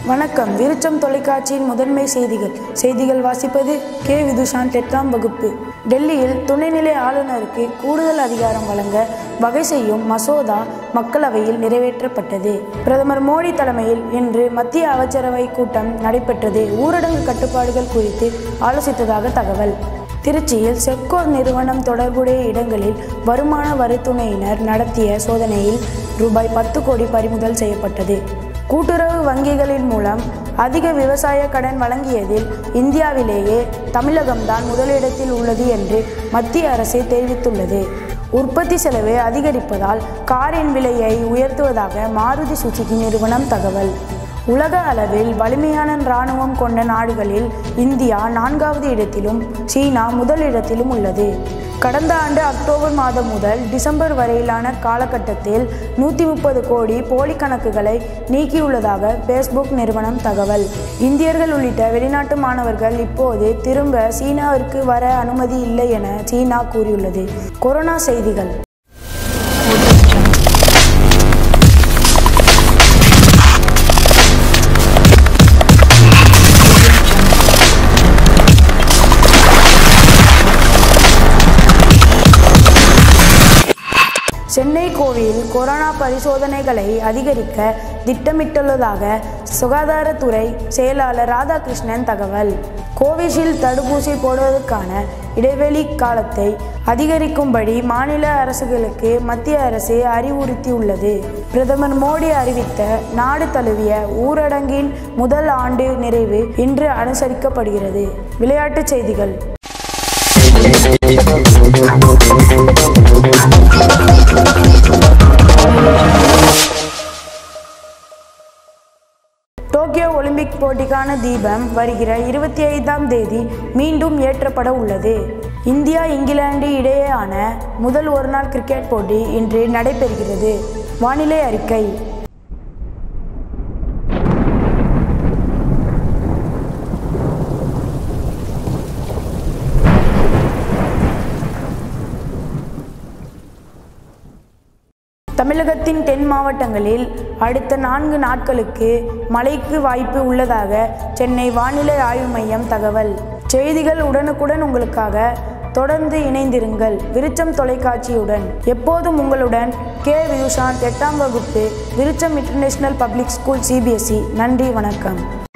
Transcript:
வணக்கம் விருச்சம் தொலைக்காட்சியின் முதன்மை செய்திகள் செய்திகள் வாசிப்பது கே விதுஷான் எட்டாம் வகுப்பு டெல்லியில் துணைநிலை ஆளுநருக்கு கூடுதல் அதிகாரம் வழங்க வகை செய்யும் மசோதா மக்களவையில் நிறைவேற்றப்பட்டது பிரதமர் மோடி தலைமையில் இன்று மத்திய அமைச்சரவை கூட்டம் நடைபெற்றது ஊரடங்கு கட்டுப்பாடுகள் குறித்து ஆலோசித்ததாக தகவல் திருச்சியில் செப்கோ நிறுவனம் தொடர்புடைய இடங்களில் வருமான வரித்துறையினர் நடத்திய சோதனையில் ரூபாய் பத்து கோடி பறிமுதல் செய்யப்பட்டது கூட்டுறவு வங்கிகளின் மூலம் அதிக விவசாய கடன் வழங்கியதில் இந்தியாவிலேயே தமிழகம்தான் முதலிடத்தில் உள்ளது என்று மத்திய அரசு தெரிவித்துள்ளது உற்பத்தி செலவு அதிகரிப்பதால் காரின் விலையை உயர்த்துவதாக மாருதி சுசுகி நிறுவனம் தகவல் உலக அளவில் வலிமையான இராணுவம் கொண்ட நாடுகளில் இந்தியா நான்காவது இடத்திலும் சீனா முதல் இடத்திலும் உள்ளது கடந்த ஆண்டு அக்டோபர் மாதம் முதல் டிசம்பர் வரையிலான காலகட்டத்தில் நூற்றி முப்பது கோடி போலி கணக்குகளை நீக்கியுள்ளதாக ஃபேஸ்புக் நிறுவனம் தகவல் இந்தியர்கள் உள்ளிட்ட வெளிநாட்டு மாணவர்கள் இப்போது திரும்ப சீனாவிற்கு வர அனுமதி இல்லை என சீனா கூறியுள்ளது கொரோனா செய்திகள் சென்னை கோவையில் கொரோனா பரிசோதனைகளை அதிகரிக்க திட்டமிட்டுள்ளதாக சுகாதாரத்துறை செயலாளர் ராதாகிருஷ்ணன் தகவல் கோவிஷீல்டு தடுப்பூசி போடுவதற்கான இடைவெளி காலத்தை அதிகரிக்கும்படி மாநில அரசுகளுக்கு மத்திய அரசு அறிவுறுத்தியுள்ளது பிரதமர் மோடி அறிவித்த நாடு தழுவிய ஊரடங்கின் முதல் ஆண்டு நிறைவு இன்று அனுசரிக்கப்படுகிறது விளையாட்டுச் செய்திகள் டோக்கியோ ஒலிம்பிக் போட்டிக்கான தீபம் வருகிற இருபத்தி ஐந்தாம் தேதி மீண்டும் ஏற்றப்பட உள்ளது இந்தியா இங்கிலாந்து இடையேயான முதல் ஒருநாள் கிரிக்கெட் போட்டி இன்று நடைபெறுகிறது வானிலை அறிக்கை தமிழகத்தின் தென் மாவட்டங்களில் அடுத்த நான்கு நாட்களுக்கு மழைக்கு வாய்ப்பு உள்ளதாக சென்னை வானிலை ஆய்வு மையம் தகவல் செய்திகள் உடனுக்குடன் உங்களுக்காக தொடர்ந்து இணைந்திருங்கள் விருச்சம் தொலைக்காட்சியுடன் எப்போதும் உங்களுடன் கே வியூஷான் எட்டாம் வகுப்பு Viruksham international public school CBSE நன்றி வணக்கம்